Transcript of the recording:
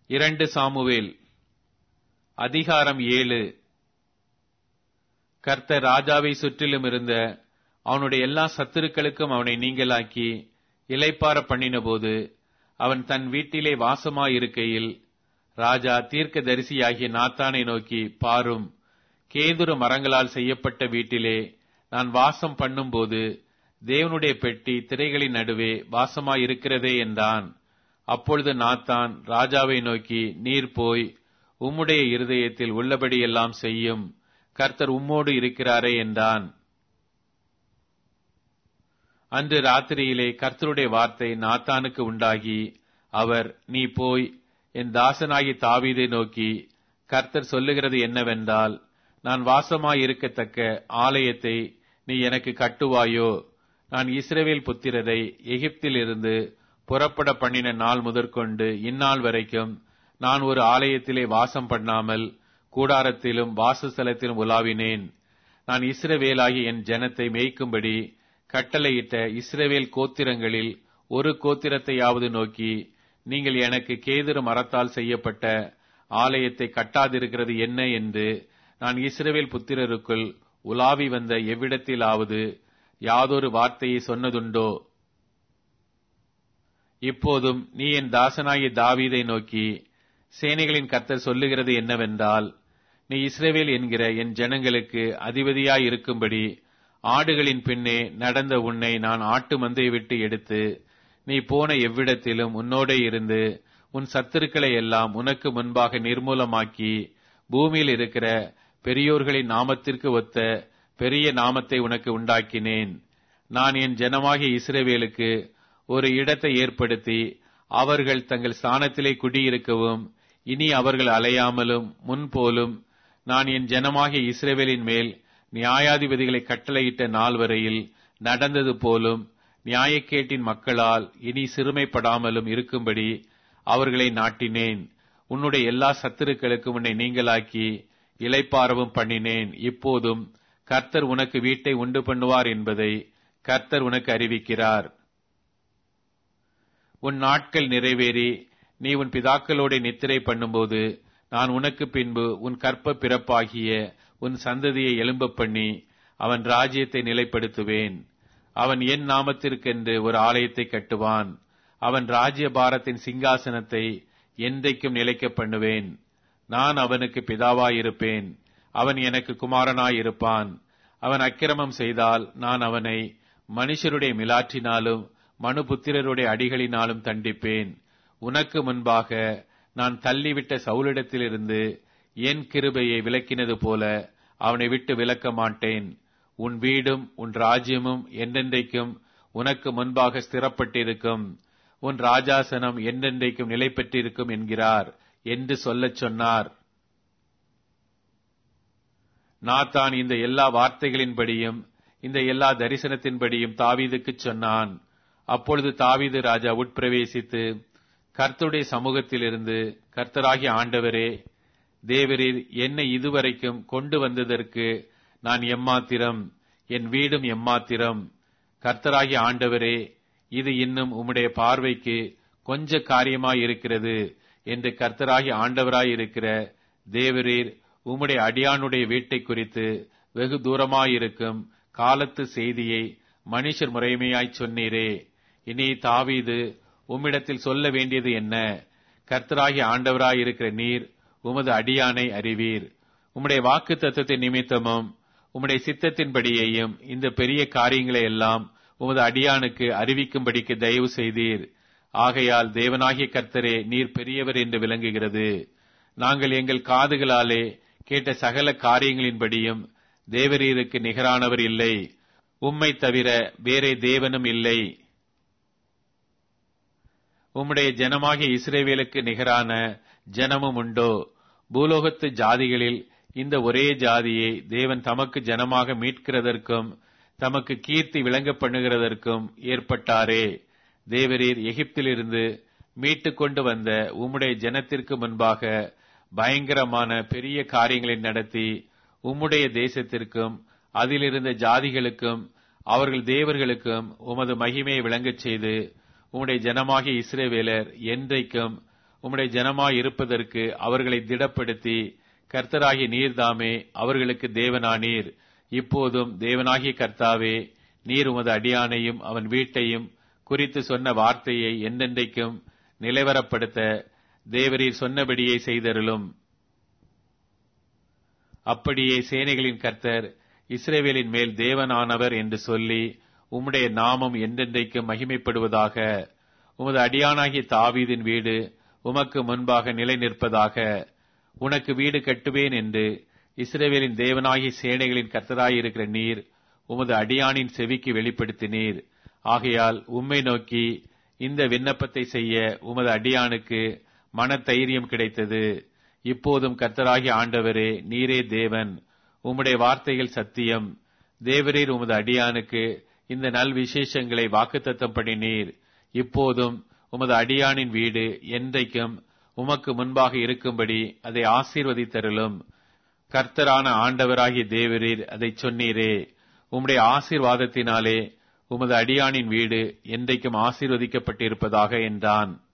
இரண்டு சாமுவேல் அதிகாரம் ஏழு கர்த்தர் ராஜாவை சுற்றிலும் இருந்த அவனுடைய எல்லா சத்துருக்களுக்கும் அவனை நீங்களாக்கி இலைப்பார பண்ணினபோது அவன் தன் வீட்டிலே வாசமாயிருக்கையில் ராஜா தீர்க்க தரிசியாகிய நாத்தானை நோக்கி பாரும் கேதுரு மரங்களால் செய்யப்பட்ட வீட்டிலே நான் வாசம் பண்ணும்போது தேவனுடைய பெட்டி திரைகளின் நடுவே வாசமாயிருக்கிறதே என்றான் அப்பொழுது நாத்தான் ராஜாவை நோக்கி நீர் போய் உம்முடைய இருதயத்தில் உள்ளபடியெல்லாம் செய்யும் கர்த்தர் உம்மோடு இருக்கிறாரே என்றான் அன்று ராத்திரியிலே கர்த்தருடைய வார்த்தை நாத்தானுக்கு உண்டாகி அவர் நீ போய் என் தாசனாகி தாவீதை நோக்கி கர்த்தர் சொல்லுகிறது என்னவென்றால் நான் வாசமாயிருக்கத்தக்க ஆலயத்தை நீ எனக்கு கட்டுவாயோ நான் இஸ்ரவேல் புத்திரரை எகிப்திலிருந்து புறப்பட பண்ணின நாள் முதற்கொண்டு இந்நாள் வரைக்கும் நான் ஒரு ஆலயத்திலே வாசம் பண்ணாமல் கூடாரத்திலும் வாசஸ்தலத்திலும் உலாவினேன் நான் இஸ்ரவேலாகி என் ஜனத்தை மேய்க்கும்படி கட்டளையிட்ட இஸ்ரவேல் கோத்திரங்களில் ஒரு கோத்திரத்தையாவது நோக்கி நீங்கள் எனக்கு கேதுரு மரத்தால் செய்யப்பட்ட ஆலயத்தை கட்டாதிருக்கிறது என்ன என்று நான் இஸ்ரவேல் புத்திரருக்குள் உலாவி வந்த எவ்விடத்திலாவது யாதொரு வார்த்தையை சொன்னதுண்டோ இப்போதும் நீ என் தாசனாகிய தாவீதை நோக்கி சேனைகளின் கர்த்தர் சொல்லுகிறது என்னவென்றால் நீ இஸ்ரவேல் என்கிற என் ஜனங்களுக்கு அதிபதியாய் இருக்கும்படி ஆடுகளின் பின்னே நடந்த உன்னை நான் ஆட்டு மந்தையை விட்டு எடுத்து நீ போன எவ்விடத்திலும் உன்னோடே இருந்து உன் சத்துருக்களை எல்லாம் உனக்கு முன்பாக நிர்மூலமாக்கி பூமியில் இருக்கிற பெரியோர்களின் நாமத்திற்கு ஒத்த பெரிய நாமத்தை உனக்கு உண்டாக்கினேன் நான் என் ஜனமாகிய இஸ்ரவேலுக்கு ஒரு இடத்தை ஏற்படுத்தி அவர்கள் தங்கள் ஸ்தானத்திலே குடியிருக்கவும் இனி அவர்கள் அலையாமலும் முன்போலும் நான் என் ஜனமாகிய இஸ்ரவேலின் மேல் நியாயாதிபதிகளை கட்டளையிட்ட நாள் வரையில் நடந்தது போலும் நியாயக்கேட்டின் மக்களால் இனி சிறுமைப்படாமலும் இருக்கும்படி அவர்களை நாட்டினேன் உன்னுடைய எல்லா சத்துருக்களுக்கும் உன்னை நீங்களாக்கி இலைப்பாரவும் பண்ணினேன் இப்போதும் கர்த்தர் உனக்கு வீட்டை உண்டு பண்ணுவார் என்பதை கர்த்தர் உனக்கு அறிவிக்கிறார் உன் நாட்கள் நிறைவேறி நீ உன் பிதாக்களோட நித்திரை பண்ணும்போது நான் உனக்கு பின்பு உன் கற்ப பிறப்பாகிய உன் சந்ததியை எழும்ப பண்ணி அவன் ராஜ்யத்தை நிலைப்படுத்துவேன் அவன் என் நாமத்திற்கென்று ஒரு ஆலயத்தை கட்டுவான் அவன் ராஜ்ய பாரத்தின் சிங்காசனத்தை என்றைக்கும் நிலைக்க பண்ணுவேன் நான் அவனுக்கு பிதாவாயிருப்பேன் அவன் எனக்கு குமாரனாயிருப்பான் அவன் அக்கிரமம் செய்தால் நான் அவனை மனுஷருடைய மிலாற்றினாலும் மனுபுத்திரருடைய அடிகளினாலும் தண்டிப்பேன் உனக்கு முன்பாக நான் தள்ளிவிட்ட சவுலிடத்திலிருந்து என் கிருபையை விலக்கினது போல அவனை விட்டு விலக்க மாட்டேன் உன் வீடும் உன் ராஜ்யமும் என்றென்றைக்கும் உனக்கு முன்பாக ஸ்திரப்பட்டிருக்கும் உன் ராஜாசனம் என்றென்றைக்கும் நிலை பெற்றிருக்கும் என்கிறார் என்று சொல்லச் சொன்னார் நாத்தான் இந்த எல்லா வார்த்தைகளின்படியும் இந்த எல்லா தரிசனத்தின்படியும் தாவீதுக்கு சொன்னான் அப்பொழுது தாவீது ராஜா உட்பிரவேசித்து கர்த்தருடைய சமூகத்திலிருந்து கர்த்தராகிய ஆண்டவரே தேவரீர் என்னை இதுவரைக்கும் கொண்டு வந்ததற்கு நான் எம்மாத்திரம் என் வீடும் எம்மாத்திரம் கர்த்தராகிய ஆண்டவரே இது இன்னும் உம்முடைய பார்வைக்கு கொஞ்ச காரியமாயிருக்கிறது என்று கர்த்தராகிய ஆண்டவராயிருக்கிற தேவரீர் உம்முடைய அடியானுடைய வீட்டை குறித்து வெகு தூரமாயிருக்கும் காலத்து செய்தியை மனுஷர் முறைமையாய் சொன்னீரே இனி தாவீது உம்மிடத்தில் சொல்ல வேண்டியது என்ன கர்த்தராகிய ஆண்டவராயிருக்கிற நீர் உமது அடியானை அறிவீர் உம்முடைய வாக்கு தத்துவத்தின் நிமித்தமும் உம்முடைய சித்தத்தின்படியையும் இந்த பெரிய காரியங்களை எல்லாம் உமது அடியானுக்கு அறிவிக்கும்படிக்கு தயவு செய்தீர் ஆகையால் தேவனாகிய கர்த்தரே நீர் பெரியவர் என்று விளங்குகிறது நாங்கள் எங்கள் காதுகளாலே கேட்ட சகல காரியங்களின்படியும் தேவரீருக்கு நிகரானவர் இல்லை உம்மை தவிர வேறே தேவனும் இல்லை உம்முடைய ஜனமாகிய இஸ்ரேவேலுக்கு நிகரான ஜனமும் உண்டோ பூலோகத்து ஜாதிகளில் இந்த ஒரே ஜாதியை தேவன் தமக்கு ஜனமாக மீட்கிறதற்கும் தமக்கு கீர்த்தி விளங்க பண்ணுகிறதற்கும் ஏற்பட்டாரே தேவரீர் எகிப்திலிருந்து மீட்டு கொண்டு வந்த உம்முடைய ஜனத்திற்கு முன்பாக பயங்கரமான பெரிய காரியங்களை நடத்தி உம்முடைய தேசத்திற்கும் அதிலிருந்த ஜாதிகளுக்கும் அவர்கள் தேவர்களுக்கும் உமது மகிமையை விளங்கச் செய்து உம்முடைய ஜனமாகிய இஸ்ரேவேலர் என்றைக்கும் உம்முடைய ஜனமாய் இருப்பதற்கு அவர்களை திடப்படுத்தி கர்த்தராகிய நீர்தாமே அவர்களுக்கு தேவனானீர் இப்போதும் தேவனாகிய கர்த்தாவே நீர் உமது அடியானையும் அவன் வீட்டையும் குறித்து சொன்ன வார்த்தையை என்றென்றைக்கும் நிலைவரப்படுத்த தேவரீர் சொன்னபடியே செய்தருளும் அப்படியே சேனைகளின் கர்த்தர் இஸ்ரேவேலின் மேல் தேவனானவர் என்று சொல்லி உம்முடைய நாமம் என்றென்றைக்கும் மகிமைப்படுவதாக உமது அடியானாகிய தாவீதின் வீடு உமக்கு முன்பாக நிலை நிற்பதாக உனக்கு வீடு கட்டுவேன் என்று இஸ்ரேவேலின் தேவனாகிய சேனைகளின் கர்த்தராயிருக்கிற நீர் உமது அடியானின் செவிக்கு வெளிப்படுத்தினீர் ஆகையால் உம்மை நோக்கி இந்த விண்ணப்பத்தை செய்ய உமது அடியானுக்கு மன தைரியம் கிடைத்தது இப்போதும் கர்த்தராகிய ஆண்டவரே நீரே தேவன் உம்முடைய வார்த்தைகள் சத்தியம் தேவரீர் உமது அடியானுக்கு இந்த நல் விசேஷங்களை வாக்குத்தத்தம் பண்ணினீர் இப்போதும் உமது அடியானின் வீடு என்றைக்கும் உமக்கு முன்பாக இருக்கும்படி அதை ஆசீர்வதித்தருளும் கர்த்தரான ஆண்டவராகிய தேவரீர் அதை சொன்னீரே உம்முடைய ஆசீர்வாதத்தினாலே உமது அடியானின் வீடு என்றைக்கும் ஆசீர்வதிக்கப்பட்டிருப்பதாக என்றான்